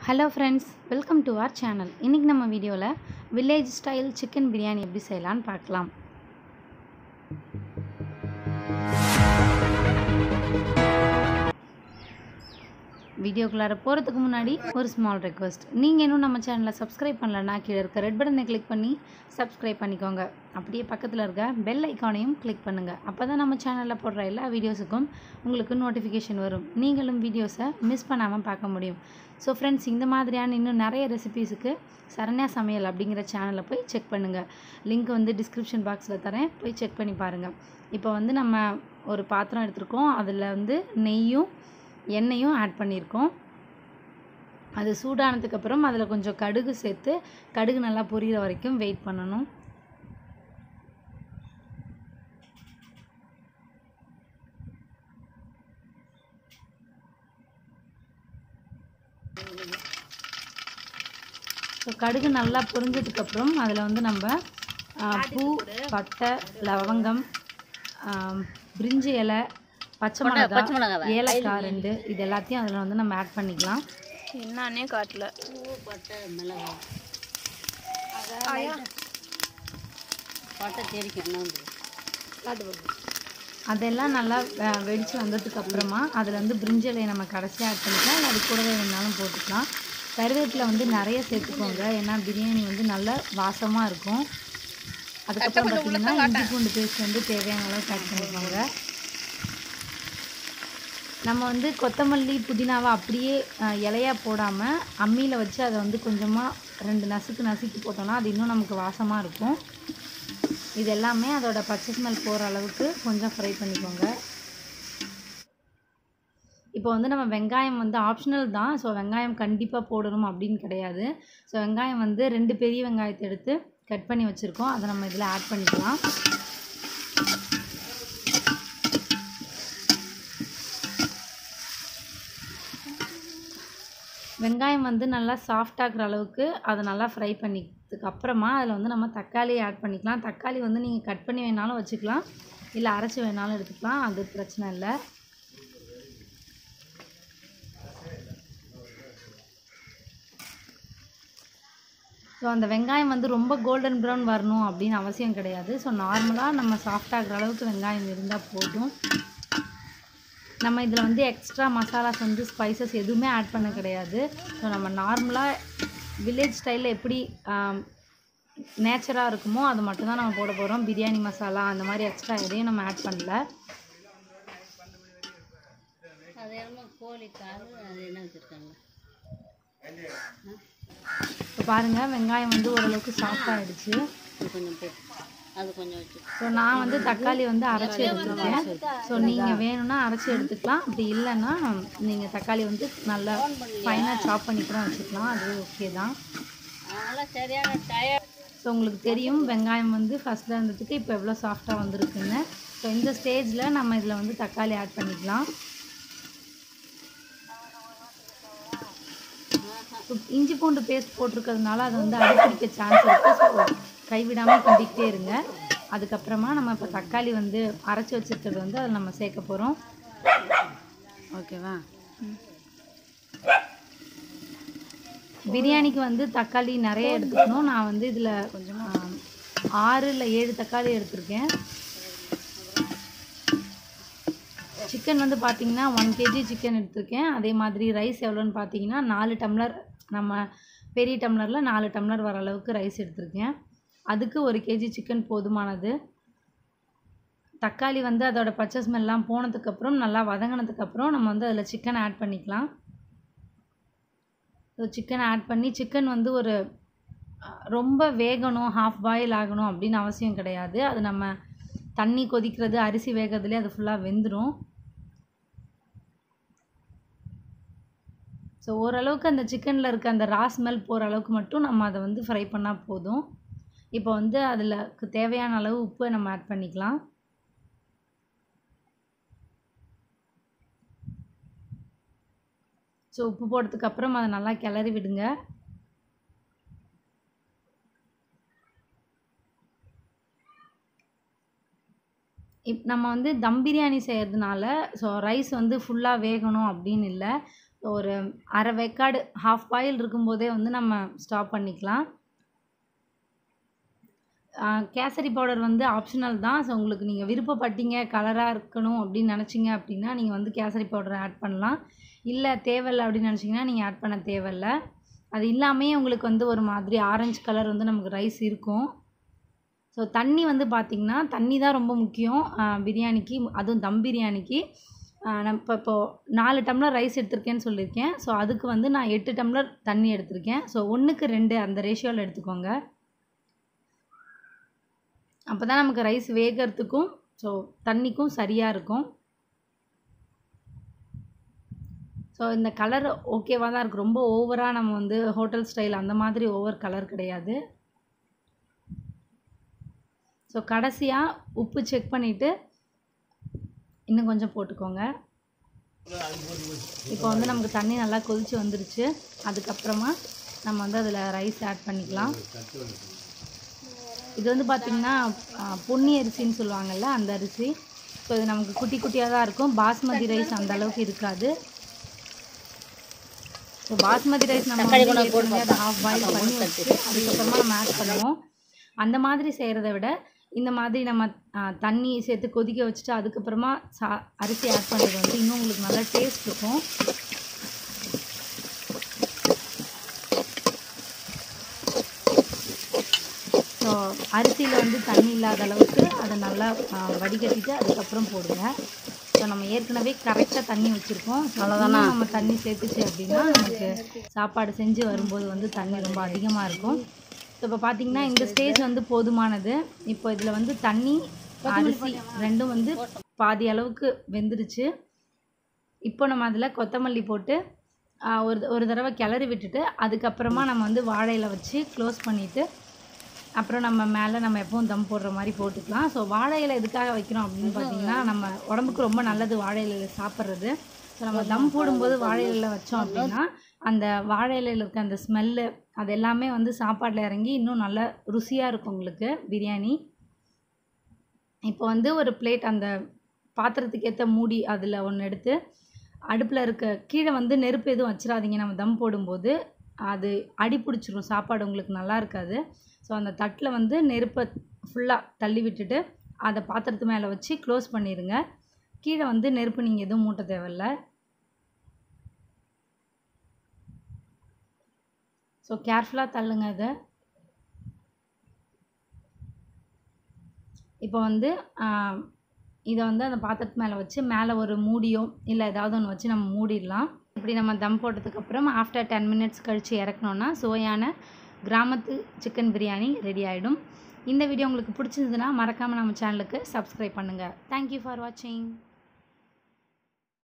hello friends welcome to our channel இன்றைக்கி நம்ம வீடியோவில் வில்லேஜ் ஸ்டைல் சிக்கன் பிரியாணி எப்படி செய்யலான்னு பார்க்கலாம் வீடியோக்குள்ளார போகிறதுக்கு முன்னாடி ஒரு ஸ்மால் ரெக்வஸ்ட் நீங்கள் இன்னும் நம்ம சேனலை சப்ஸ்கிரைப் பண்ணலன்னா கீழே இருக்க ரெட் பட்டனை கிளிக் பண்ணி சப்ஸ்கிரைப் பண்ணிக்கோங்க அப்படியே பக்கத்தில் இருக்க பெல் ஐக்கானையும் கிளிக் பண்ணுங்கள் அப்போ தான் நம்ம சேனலில் போடுற எல்லா வீடியோஸுக்கும் உங்களுக்கு நோட்டிஃபிகேஷன் வரும் நீங்களும் வீடியோஸை மிஸ் பண்ணாமல் பார்க்க முடியும் ஸோ ஃப்ரெண்ட்ஸ் இந்த மாதிரியான இன்னும் நிறைய ரெசிபீஸுக்கு சரண்யா சமையல் அப்படிங்கிற சேனலை போய் செக் பண்ணுங்கள் லிங்க் வந்து டிஸ்கிரிப்ஷன் பாக்ஸில் தரேன் போய் செக் பண்ணி பாருங்கள் இப்போ வந்து நம்ம ஒரு பாத்திரம் எடுத்திருக்கோம் அதில் வந்து நெய்யும் எண்ணெயும் ஆட் பண்ணியிருக்கோம் அது சூடானதுக்கப்புறம் அதில் கொஞ்சம் கடுகு சேர்த்து கடுகு நல்லா பொரியிற வரைக்கும் வெயிட் பண்ணணும் ஸோ கடுகு நல்லா பொரிஞ்சதுக்கப்புறம் அதில் வந்து நம்ம ஆ, பூ பட்டை லவங்கம் ஆ, பிரிஞ்சி இலை பச்சை மிளகாய் ஏலக்காய் ரெண்டு இது எல்லாத்தையும் அதில் வந்து நம்ம ஆட் பண்ணிக்கலாம் என்னானே காட்டல அதெல்லாம் நல்லா வெ- வெடிச்சு வந்ததுக்கு அப்புறமா அதில் வந்து பிரிஞ்சி இலையை நம்ம கடைசியாக ஆட் பண்ணிக்கலாம் இல்லை அது கூடவே வேணாலும் போட்டுக்கலாம் கருவேப்பிலை வந்து நிறைய சேர்த்துக்கோங்க ஏன்னா பிரியாணி வந்து நல்ல வாசமாக இருக்கும் அதுக்கப்புறம் பார்த்தீங்கன்னா இஞ்சி பூண்டு பேஸ்ட் வந்து தேவையான அளவுக்கு ஆட் பண்ணிக்கோங்க நம்ம வந்து கொத்தமல்லி புதினாவை அப்படியே அஹ், இலையா போடாமல் அம்மியில் வச்சு அதை வந்து கொஞ்சமாக ரெண்டு நசுக்கு நசுக்கி போட்டோம்னா அது இன்னும் நமக்கு வாசமாக இருக்கும் இது எல்லாமே அதோட பச்சை ஸ்மெல் போகிற அளவுக்கு கொஞ்சம் ஃப்ரை பண்ணிக்கோங்க இப்போ வந்து நம்ம வெங்காயம் வந்து ஆப்ஷனல் தான் ஸோ வெங்காயம் கண்டிப்பாக போடணும் அப்படின்னு கிடையாது ஸோ வெங்காயம் வந்து ரெண்டு பெரிய வெங்காயத்தை எடுத்து கட் பண்ணி வச்சுருக்கோம் அதை நம்ம இதில் ஆட் பண்ணிக்கலாம் வெங்காயம் வந்து நல்லா சாஃப்டாகிற அளவுக்கு அதை நல்லா ஃப்ரை பண்ணிக்கிறதுக்கு அப்புறமா அதில் வந்து நம்ம தக்காளி ஆட் பண்ணிக்கலாம் தக்காளி வந்து நீங்கள் கட் பண்ணி வேணாலும் வச்சுக்கலாம் இல்லை அரைச்சி வேணாலும் எடுத்துக்கலாம் அது பிரச்சனை இல்லை ஸோ அந்த வெங்காயம் வந்து ரொம்ப கோல்டன் ப்ரௌன் வரணும் அப்படின்னு அவசியம் கிடையாது ஸோ நார்மலாக நம்ம சாஃப்டாகிற அளவுக்கு வெங்காயம் இருந்தால் போதும் நம்ம இதில் வந்து எக்ஸ்ட்ரா மசாலாஸ் வந்து ஸ்பைசஸ் எதுவுமே ஆட் பண்ண கிடையாது ஸோ நம்ம நார்மலாக வில்லேஜ் ஸ்டைலில் எப்படி நேச்சராக இருக்குமோ அது மட்டும்தான் நம்ம போட போகிறோம் பிரியாணி மசாலா அந்த மாதிரி எக்ஸ்ட்ரா எதையும் நம்ம ஆட் பண்ணல அது என்னமோ கோழி கால் அது என்ன வச்சுருக்காங்க இப்போ பாருங்கள் வெங்காயம் வந்து ஓரளவுக்கு சாஃப்ட் ஆகிடுச்சு அது கொஞ்சம் போட்டு அது கொஞ்சம் வச்சு ஸோ நான் வந்து தக்காளி வந்து அரைச்சி எடுத்துருக்கேன் ஸோ நீங்கள் வேணும்னா அரைச்சி எடுத்துக்கலாம் அப்படி இல்லைன்னா நீங்கள் தக்காளி வந்து நல்லா ஃபைனாக சாப் பண்ணி கூட வச்சுக்கலாம் அது ஓகே தான் அதனால் சரியான டயர் ஸோ உங்களுக்கு தெரியும் வெங்காயம் வந்து ஃபஸ்ட்டில் இருந்ததுக்கு இப்போ எவ்வளோ சாஃப்டாக வந்திருக்குன்னு ஸோ இந்த ஸ்டேஜில் நம்ம இதில் வந்து தக்காளி ஆட் பண்ணிக்கலாம் ஸோ இஞ்சி பூண்டு பேஸ்ட் போட்டிருக்கிறதுனால அது வந்து அடிப்பிடிக்க சான்ஸ் இருக்குது ஸோ கைவிடாமல் கிண்டிக்கிட்டே இருங்க அதுக்கப்புறமா நம்ம இப்போ தக்காளி வந்து அரைச்சி வச்சிருக்கிறது வந்து அதில் நம்ம சேர்க்க போகிறோம் ஓகேவா பிரியாணிக்கு வந்து தக்காளி நிறைய எடுத்துக்கணும் நான் வந்து இதில் கொஞ்சமாக ஆறு இல்லை ஏழு தக்காளி எடுத்திருக்கேன் சிக்கன் வந்து பார்த்தீங்கன்னா ஒன் கேஜி சிக்கன் எடுத்திருக்கேன் அதே மாதிரி ரைஸ் எவ்வளோன்னு பார்த்தீங்கன்னா நாலு டம்ளர் நம்ம பெரிய டம்ளரில் நாலு டம்ளர் வர அளவுக்கு ரைஸ் எடுத்திருக்கேன் அதுக்கு ஒரு கேஜி சிக்கன் போதுமானது தக்காளி வந்து அதோட பச்சை ஸ்மெல்லாம் போனதுக்கப்புறம் நல்லா வதங்கினதுக்கப்புறம் நம்ம வந்து அதில் சிக்கன் ஆட் பண்ணிக்கலாம் ஸோ சிக்கன் ஆட் பண்ணி சிக்கன் வந்து ஒரு அஹ், ரொம்ப வேகணும் ஹாஃப் பாயில் ஆகணும் அப்படின்னு அவசியம் கிடையாது அது நம்ம தண்ணி கொதிக்கிறது அரிசி வேகிறதுலே அது ஃபுல்லாக வெந்துடும் ஸோ ஓரளவுக்கு அந்த சிக்கனில் இருக்க அந்த ரா ஸ்மெல் போகிற அளவுக்கு மட்டும் நம்ம அதை வந்து ஃப்ரை பண்ணால் போதும் இப்போ வந்து அதில் தேவையான அளவு உப்பை நம்ம ஆட் பண்ணிக்கலாம் ஸோ உப்பு போட்டதுக்கு அப்புறம் அதை நல்லா கிளறி விடுங்க இப் நம்ம வந்து தம் பிரியாணி செய்கிறதுனால ஸோ ரைஸ் வந்து ஃபுல்லாக வேகணும் அப்படின்னு இல்லை ஒரு அரை வெக்காடு ஹாஃப் பாயில் இருக்கும்போதே வந்து நம்ம ஸ்டாப் பண்ணிக்கலாம் ஆ, கேசரி பவுடர் வந்து ஆப்ஷனல் தான் ஸோ உங்களுக்கு நீங்கள் விருப்பப்பட்டீங்க கலராக இருக்கணும் அப்படின்னு நினச்சிங்க அப்படின்னா நீங்கள் வந்து கேசரி பவுடர் ஆட் பண்ணலாம் இல்லை தேவையில்லை அப்படின்னு நினச்சிங்கன்னா நீங்கள் ஆட் பண்ண தேவையில்ல அது இல்லாமே உங்களுக்கு வந்து ஒரு மாதிரி ஆரஞ்சு கலர் வந்து நமக்கு ரைஸ் இருக்கும் ஸோ தண்ணி வந்து பார்த்திங்கன்னா தண்ணி தான் ரொம்ப முக்கியம் ஆ, பிரியாணிக்கு அதுவும் தம் பிரியாணிக்கு ஆ, நான் இப்போ இப்போது நாலு டம்ளர் ரைஸ் எடுத்திருக்கேன்னு சொல்லியிருக்கேன் ஸோ அதுக்கு வந்து நான் எட்டு டம்ளர் தண்ணி எடுத்திருக்கேன் ஸோ ஒன்றுக்கு ரெண்டு அந்த ரேஷியோவில் எடுத்துக்கோங்க அப்போ தான் நமக்கு ரைஸ் வேகிறதுக்கும் ஸோ தண்ணிக்கும் சரியாக இருக்கும் ஸோ இந்த கலர் ஓகேவாக தான் இருக்குது ரொம்ப ஓவராக நம்ம வந்து ஹோட்டல் ஸ்டைல் அந்த மாதிரி ஓவர் கலர் கிடையாது ஸோ கடைசியாக உப்பு செக் பண்ணிவிட்டு இன்னும் கொஞ்சம் போட்டுக்கோங்க இப்போ வந்து நமக்கு தண்ணி நல்லா கொதிச்சு வந்துருச்சு அதுக்கப்புறமா நம்ம வந்து அதில் ரைஸ் ஆட் பண்ணிக்கலாம் இது வந்து பார்த்திங்கன்னா ஆ, பொன்னி அரிசின்னு சொல்லுவாங்கல்ல அந்த அரிசி ஸோ இது நமக்கு குட்டி குட்டியாக தான் இருக்கும் பாஸ்மதி ரைஸ் அந்த அளவுக்கு இருக்காது ஸோ பாஸ்மதி ரைஸ் நம்ம வந்து ஏற்கனவே அதை ஹாஃப் பாயில் பண்ணி வச்சுட்டு அதுக்கப்புறமா நம்ம ஆட் பண்ணுவோம் அந்த மாதிரி செய்கிறத விட இந்த மாதிரி நம்ம ஆ, தண்ணி சேர்த்து கொதிக்க வச்சுட்டு அதுக்கப்புறமா சா அரிசி ஆட் பண்ணுறது வந்து இன்னும் உங்களுக்கு நல்லா டேஸ்ட் இருக்கும் ஸோ அரிசியில் வந்து தண்ணி இல்லாத அளவுக்கு அதை நல்லா ஆ, வடிகட்டிட்டு அதுக்கப்புறம் போடுங்க ஸோ நம்ம ஏற்கனவே கரெக்டாக தண்ணி வச்சுருக்கோம் அவ்வளோதானா நம்ம தண்ணி சேர்த்துச்சு அப்படின்னா நமக்கு சாப்பாடு செஞ்சு வரும்போது வந்து தண்ணி ரொம்ப அதிகமாக இருக்கும் ஸோ இப்போ பார்த்தீங்கன்னா இந்த ஸ்டேஜ் வந்து போதுமானது இப்போ இதில் வந்து தண்ணி அரிசி ரெண்டும் வந்து பாதி அளவுக்கு வெந்துருச்சு இப்போ நம்ம அதில் கொத்தமல்லி போட்டு ஆ, ஒரு ஒரு தடவை கிளறி விட்டுட்டு அதுக்கப்புறமா நம்ம வந்து வாழை இலை வச்சு க்ளோஸ் பண்ணிவிட்டு அப்புறம் நம்ம மேலே நம்ம எப்பவும் தம் போடுற மாதிரி போட்டுக்கலாம் ஸோ வாழை இலை எதுக்காக வைக்கிறோம் அப்படின்னு பார்த்தீங்கன்னா நம்ம உடம்புக்கு ரொம்ப நல்லது வாழை இலையில சாப்பிட்றது ஸோ நம்ம தம் போடும்போது வாழை இலையில வச்சோம் அப்படின்னா அந்த வாழை இலையில இருக்க அந்த ஸ்மெல்லு அது எல்லாமே வந்து சாப்பாட்டில் இறங்கி இன்னும் நல்ல ருசியாக இருக்கும் உங்களுக்கு பிரியாணி இப்போ வந்து ஒரு பிளேட் அந்த பாத்திரத்துக்கு ஏற்ற மூடி அதில் ஒன்று எடுத்து அடுப்பில் இருக்க கீழே வந்து நெருப்பு எதுவும் வச்சிடாதீங்க நம்ம தம் போடும்போது அது அடி பிடிச்சிரும் சாப்பாடு உங்களுக்கு நல்லா இருக்காது ஸோ அந்த தட்டில் வந்து நெருப்பை ஃபுல்லாக தள்ளி விட்டுட்டு அதை பாத்திரத்து மேலே வச்சு க்ளோஸ் பண்ணிடுங்க கீழே வந்து நெருப்பு நீங்கள் எதுவும் மூட்ட தேவையில்ல ஸோ கேர்ஃபுல்லாக தள்ளுங்க அதை இப்போ வந்து ஆஹ், இதை வந்து அந்த பாத்திரத்து மேலே வச்சு மேலே ஒரு மூடியோ இல்லை ஏதாவது ஒன்று வச்சு நம்ம மூடிடலாம் இப்படி நம்ம தம் போட்டதுக்கப்புறம் ஆஃப்டர் டென் மினிட்ஸ் கழித்து இறக்கணுன்னா சுவையான கிராமத்து சிக்கன் பிரியாணி ரெடி ஆகிடும் இந்த வீடியோ உங்களுக்கு பிடிச்சிருந்ததுன்னா மறக்காமல் நம்ம சேனலுக்கு சப்ஸ்கிரைப் பண்ணுங்கள் தேங்க்யூ ஃபார் வாட்சிங்